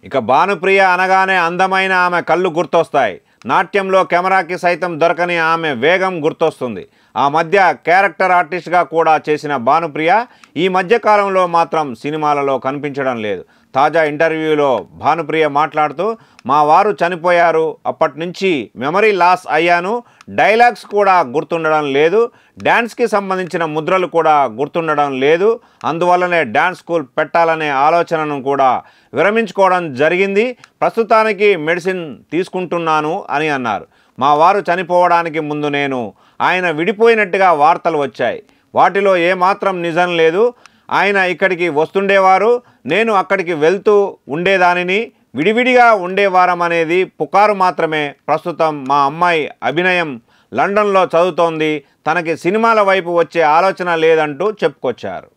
ఇక భానుప్రియ అనగానే అందమైన ఆమె కళ్ళు గుర్తొస్తాయి నాట్యంలో కెమెరాకి సైతం దొరకని ఆమె వేగం గుర్తొస్తుంది ఆ మధ్య క్యారెక్టర్ ఆర్టిస్ట్గా కూడా చేసిన భానుప్రియ ఈ మధ్య కాలంలో మాత్రం సినిమాలలో కనిపించడం లేదు తాజా ఇంటర్వ్యూలో భానుప్రియ మాట్లాడుతూ మా వారు చనిపోయారు అప్పటి నుంచి మెమరీ లాస్ అయ్యాను డైలాగ్స్ కూడా గుర్తుండడం లేదు డ్యాన్స్కి సంబంధించిన ముద్రలు కూడా గుర్తుండడం లేదు అందువల్లనే డ్యాన్స్ స్కూల్ పెట్టాలనే ఆలోచనను కూడా విరమించుకోవడం జరిగింది ప్రస్తుతానికి మెడిసిన్ తీసుకుంటున్నాను అని అన్నారు మా వారు చనిపోవడానికి ముందు నేను ఆయన విడిపోయినట్టుగా వార్తలు వచ్చాయి వాటిలో ఏమాత్రం నిజం లేదు ఆయన ఇక్కడికి వస్తుండేవారు నేను అక్కడికి వెళ్తూ ఉండేదానిని విడివిడిగా ఉండేవారం అనేది పుకారు మాత్రమే ప్రస్తుతం మా అమ్మాయి అభినయం లండన్లో చదువుతోంది తనకి సినిమాల వైపు వచ్చే ఆలోచన లేదంటూ చెప్పుకొచ్చారు